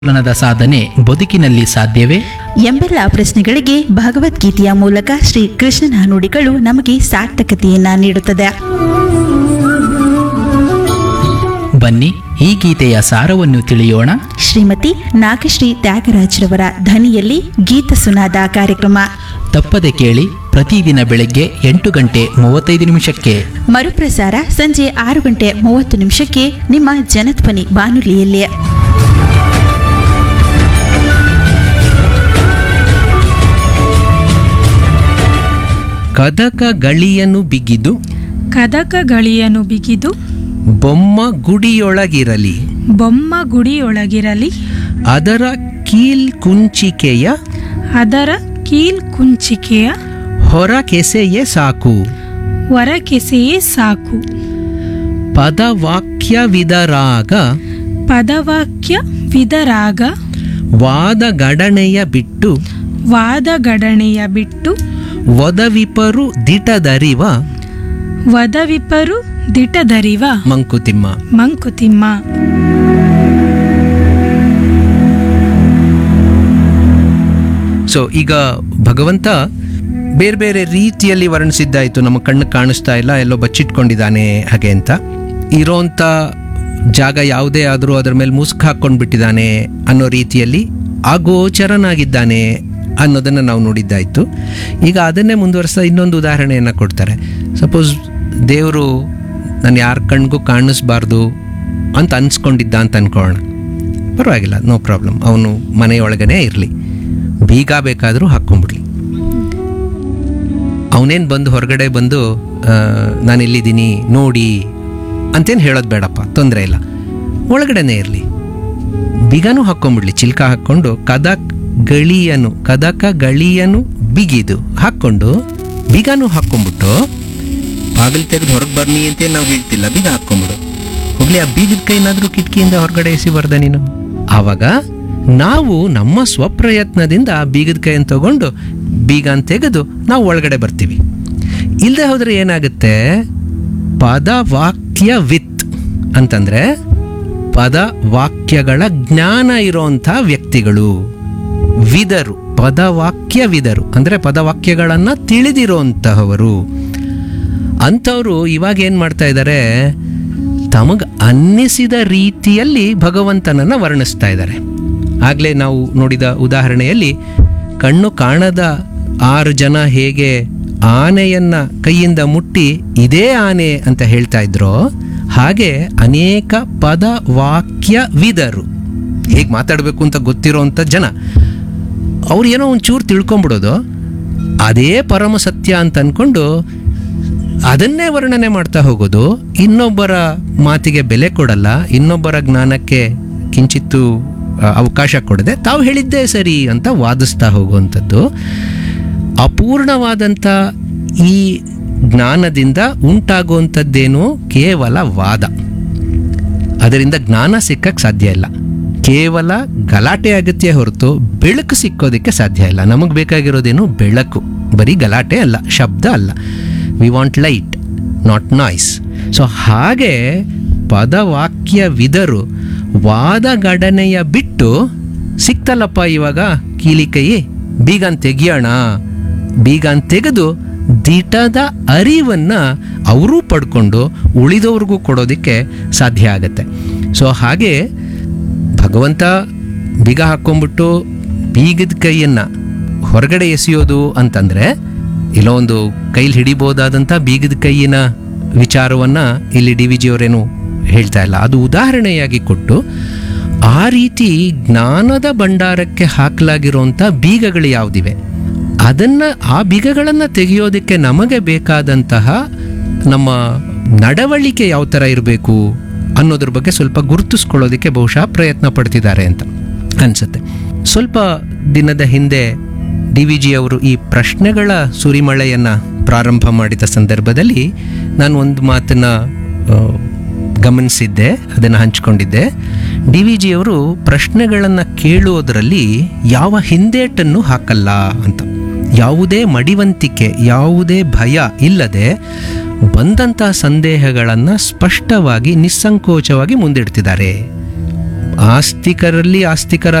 ಸಮತೋಲನದ ಸಾಧನೆ ಬದುಕಿನಲ್ಲಿ ಸಾಧ್ಯವೇ ಎಂಬೆಲ್ಲ ಪ್ರಶ್ನೆಗಳಿಗೆ ಭಗವದ್ಗೀತೆಯ ಮೂಲಕ ಶ್ರೀ ಕೃಷ್ಣನ ನುಡಿಗಳು ನಮಗೆ ಸಾರ್ಥಕತೆಯನ್ನ ನೀಡುತ್ತದೆ ಬನ್ನಿ ಈ ಗೀತೆಯ ಸಾರವನ್ನು ತಿಳಿಯೋಣ ಶ್ರೀಮತಿ ನಾಗಶ್ರೀ ತ್ಯಾಗರಾಜ್ರವರ ಧ್ವನಿಯಲ್ಲಿ ಗೀತ ಸುನಾದ ಕಾರ್ಯಕ್ರಮ ತಪ್ಪದೆ ಕೇಳಿ ಪ್ರತಿದಿನ ಬೆಳಗ್ಗೆ ಎಂಟು ಗಂಟೆ ಮೂವತ್ತೈದು ನಿಮಿಷಕ್ಕೆ ಮರುಪ್ರಸಾರ ಸಂಜೆ ಆರು ಗಂಟೆ ಮೂವತ್ತು ನಿಮಿಷಕ್ಕೆ ನಿಮ್ಮ ಜನಧ್ವನಿ ಬಾನುಲಿಯಲ್ಲಿ ಕದಕ ಗಳಿಯನ್ನು ಬಿಗಿದು ಕದಕ ಗಳಿಯನ್ನು ಬಿಗಿದು ಬೊಮ್ಮ ಗುಡಿಯೊಳಗಿರಲಿ ಬೊಮ್ಮ ಗುಡಿಯೊಳಗಿರಲಿ ಅದರ ಕೀಲ್ ಕುಂಚಿಕೆಯ ಅದರ ಕೀಲ್ ಕುಂಚಿಕೆಯ ಹೊರ ಕೆಸೆಯೇ ಸಾಕು ಹೊರಕೆಸೆಯೇ ಸಾಕು ಪದವಾಕ್ಯವಿದರಾಗ ಪದವಾಕ್ಯ ವಿದರಾಗ ವಾದಗಡಣೆಯ ಬಿಟ್ಟು ವಾದಗಡಣೆಯ ಬಿಟ್ಟು ಒದವಿಪರು ದಿಟದರಿವ ವದವಿಪರು ದಿಟದರಿವ ಮಂಕುತಿಮ್ಮ ಮಂಕುತಿಮ್ಮ ಸೊ ಈಗ ಭಗವಂತ ಬೇರೆ ಬೇರೆ ರೀತಿಯಲ್ಲಿ ವರ್ಣಿಸಿದ್ದಾಯಿತು ನಮ್ಮ ಕಣ್ಣು ಕಾಣಿಸ್ತಾ ಇಲ್ಲ ಎಲ್ಲೋ ಬಚ್ಚಿಟ್ಕೊಂಡಿದ್ದಾನೆ ಹಾಗೆ ಅಂತ ಇರೋಂಥ ಜಾಗ ಯಾವುದೇ ಆದರೂ ಅದರ ಮೇಲೆ ಮುಸುಕು ಹಾಕ್ಕೊಂಡು ಬಿಟ್ಟಿದ್ದಾನೆ ಅನ್ನೋ ರೀತಿಯಲ್ಲಿ ಅಗೋಚರನಾಗಿದ್ದಾನೆ ಅನ್ನೋದನ್ನು ನಾವು ನೋಡಿದ್ದಾಯಿತು ಈಗ ಅದನ್ನೇ ಮುಂದುವರಿಸ್ತಾ ಇನ್ನೊಂದು ಉದಾಹರಣೆಯನ್ನು ಕೊಡ್ತಾರೆ ಸಪೋಸ್ ದೇವರು ನಾನು ಯಾರ ಕಣ್ಗೂ ಕಾಣಿಸ್ಬಾರ್ದು ಅಂತ ಅನ್ಸ್ಕೊಂಡಿದ್ದ ಅಂತ ಅನ್ಕೊಳ್ಳೋಣ ಪರವಾಗಿಲ್ಲ ನೋ ಪ್ರಾಬ್ಲಮ್ ಅವನು ಮನೆಯೊಳಗನೆ ಇರಲಿ ಬೀಗ ಬೇಕಾದರೂ ಹಾಕ್ಕೊಂಬಿಡ್ಲಿ ಅವನೇನು ಬಂದು ಹೊರಗಡೆ ಬಂದು ಆ, ನಾನು ಎಲ್ಲಿದ್ದೀನಿ ನೋಡಿ ಅಂತೇನು ಹೇಳೋದು ಬೇಡಪ್ಪ ತೊಂದರೆ ಇಲ್ಲ ಒಳಗಡೆನೇ ಇರಲಿ ಬಿಗನೂ ಹಾಕ್ಕೊಂಬಿಡ್ಲಿ ಚಿಲ್ಕ ಹಾಕ್ಕೊಂಡು ಕದಕ್ ಗಳಿಯನು ಕದಕ ಗಳಿಯನು ಬಿಗಿದು ಹಾಕ್ಕೊಂಡು ಬಿಗನೂ ಹಾಕ್ಕೊಂಬಿಟ್ಟು ಬಾಗಿಲು ತೆಗೆದು ಹೊರಗೆ ಬರ್ನಿ ಅಂತ ನಾವು ಹೇಳ್ತಿಲ್ಲ ಬೀಗ ಹಾಕ್ಕೊಂಬಿಡು ಹೋಗ್ಲಿ ಆ ಬೀಗದ ಕೈನಾದ್ರೂ ಕಿಟಕಿಯಿಂದ ಹೊರಗಡೆ ಎಸಿ ಬರ್ದ ನೀನು ಆವಾಗ ನಾವು ನಮ್ಮ ಸ್ವಪ್ರಯತ್ನದಿಂದ ಆ ಬೀಗದ ಕೈಯನ್ನು ತಗೊಂಡು ಬೀಗ ಅಂತ ತೆಗೆದು ನಾವು ಒಳಗಡೆ ಬರ್ತೀವಿ ಇಲ್ಲದೆ ಹೋದ್ರೆ ಏನಾಗುತ್ತೆ ಪದ ವಾಕ್ಯ ವಿತ್ ಅಂತಂದ್ರೆ ಪದ ವಾಕ್ಯಗಳ ಜ್ಞಾನ ಇರೋಂಥ ವ್ಯಕ್ತಿಗಳು ವಿದರು ಪದವಾಕ್ಯ ವಿದರು ಅಂದ್ರೆ ಪದವಾಕ್ಯಗಳನ್ನು ತಿಳಿದಿರೋಂತಹವರು ಅಂಥವರು ಇವಾಗ ಏನು ಮಾಡ್ತಾ ಇದ್ದಾರೆ ತಮಗೆ ಅನ್ನಿಸಿದ ರೀತಿಯಲ್ಲಿ ಭಗವಂತನನ್ನು ವರ್ಣಿಸ್ತಾ ಇದ್ದಾರೆ ಆಗಲೇ ನಾವು ನೋಡಿದ ಉದಾಹರಣೆಯಲ್ಲಿ ಕಣ್ಣು ಕಾಣದ ಆರು ಜನ ಹೇಗೆ ಆನೆಯನ್ನ ಕೈಯಿಂದ ಮುಟ್ಟಿ ಇದೇ ಆನೆ ಅಂತ ಹೇಳ್ತಾ ಇದ್ರೋ ಹಾಗೆ ಅನೇಕ ಪದ ವಾಕ್ಯ ವಿದರು ಹೇಗೆ ಮಾತಾಡಬೇಕು ಅಂತ ಗೊತ್ತಿರೋಂಥ ಜನ ಅವ್ರು ಏನೋ ಒಂಚೂರು ತಿಳ್ಕೊಂಬಿಡೋದು ಅದೇ ಪರಮ ಸತ್ಯ ಅಂತ ಅಂದ್ಕೊಂಡು ಅದನ್ನೇ ವರ್ಣನೆ ಮಾಡ್ತಾ ಹೋಗೋದು ಇನ್ನೊಬ್ಬರ ಮಾತಿಗೆ ಬೆಲೆ ಕೊಡಲ್ಲ ಇನ್ನೊಬ್ಬರ ಜ್ಞಾನಕ್ಕೆ ಕಿಂಚಿತ್ತು ಆ, ಅವಕಾಶ ಕೊಡದೆ ತಾವು ಹೇಳಿದ್ದೇ ಸರಿ ಅಂತ ವಾದಿಸ್ತಾ ಹೋಗುವಂಥದ್ದು ಅಪೂರ್ಣವಾದಂಥ ಈ ಜ್ಞಾನದಿಂದ ಉಂಟಾಗುವಂಥದ್ದೇನು ಕೇವಲ ವಾದ ಅದರಿಂದ ಜ್ಞಾನ ಸಿಕ್ಕಕ್ಕೆ ಸಾಧ್ಯ ಇಲ್ಲ ಕೇವಲ ಗಲಾಟೆ ಅಗತ್ಯ ಹೊರತು ಬೆಳಕು ಸಿಕ್ಕೋದಕ್ಕೆ ಸಾಧ್ಯ ಇಲ್ಲ ನಮಗೆ ಬೇಕಾಗಿರೋದೇನು ಬೆಳಕು ಬರೀ ಗಲಾಟೆ ಅಲ್ಲ ಶಬ್ದ ಅಲ್ಲ we want light not noise so ಹಾಗೆ ಪದವಾಕ್ಯ ವಿದರು ವಾದಗಡನೆಯ ಬಿಟ್ಟು ಸಿಕ್ತಲ್ಲಪ್ಪ ಇವಾಗ ಕೀಲಿ ಕೈ ಬೀಗನ್ ತೆಗಿಯೋಣ ಬೀಗನ್ ತೆಗೆದು ದಿಟದ ಅರಿವನ್ನು ಅವರೂ ಪಡ್ಕೊಂಡು ಉಳಿದವ್ರಿಗೂ ಕೊಡೋದಕ್ಕೆ ಸಾಧ್ಯ ಆಗತ್ತೆ ಸೊ ಹಾಗೆ ಭಗವಂತ ಬೀಗ ಹಾಕ್ಕೊಂಬಿಟ್ಟು ಬೀಗದ ಕೈಯನ್ನು ಹೊರಗಡೆ ಎಸೆಯೋದು ಅಂತಂದರೆ ಎಲ್ಲೋ ಒಂದು ಕೈಲಿ ಹಿಡಿಬೋದಾದಂಥ ಬೀಗದ ಕೈಯಿನ ವಿಚಾರವನ್ನು ಇಲ್ಲಿ ಡಿ ವಿ ಜಿಯವರೇನು ಹೇಳ್ತಾ ಇಲ್ಲ ಅದು ಉದಾಹರಣೆಯಾಗಿ ಕೊಟ್ಟು ಆ ರೀತಿ ಜ್ಞಾನದ ಭಂಡಾರಕ್ಕೆ ಹಾಕಲಾಗಿರುವಂಥ ಬೀಗಗಳು ಯಾವುದಿವೆ ಅದನ್ನು ಆ ಬೀಗಗಳನ್ನು ತೆಗೆಯೋದಕ್ಕೆ ನಮಗೆ ಬೇಕಾದಂತಹ ನಮ್ಮ ನಡವಳಿಕೆ ಯಾವ ಥರ ಇರಬೇಕು ಅನ್ನೋದ್ರ ಬಗ್ಗೆ ಸ್ವಲ್ಪ ಗುರುತಿಸ್ಕೊಳ್ಳೋದಕ್ಕೆ ಬಹುಶಃ ಪ್ರಯತ್ನ ಪಡ್ತಿದ್ದಾರೆ ಅಂತ ಅನ್ಸುತ್ತೆ ಸ್ವಲ್ಪ ದಿನದ ಹಿಂದೆ ಡಿ ವಿ ಜಿ ಅವರು ಈ ಪ್ರಶ್ನೆಗಳ ಸುರಿಮಳೆಯನ್ನು ಪ್ರಾರಂಭ ಮಾಡಿದ ಸಂದರ್ಭದಲ್ಲಿ ನಾನು ಒಂದು ಮಾತನ್ನು ಆ, ಗಮನಿಸಿದ್ದೆ ಅದನ್ನು ಹಂಚಿಕೊಂಡಿದ್ದೆ ಡಿ ವಿ ಜಿಯವರು ಪ್ರಶ್ನೆಗಳನ್ನು ಕೇಳುವುದರಲ್ಲಿ ಯಾವ ಹಿಂದೇಟನ್ನು ಹಾಕಲ್ಲ ಅಂತ ಯಾವುದೇ ಮಡಿವಂತಿಕೆ ಯಾವುದೇ ಭಯ ಇಲ್ಲದೆ ಬಂದಂತಹ ಸಂದೇಹಗಳನ್ನು ಸ್ಪಷ್ಟವಾಗಿ ನಿಸ್ಸಂಕೋಚವಾಗಿ ಮುಂದಿಡ್ತಿದ್ದಾರೆ ಆಸ್ತಿಕರಲ್ಲಿ ಆಸ್ತಿಕರ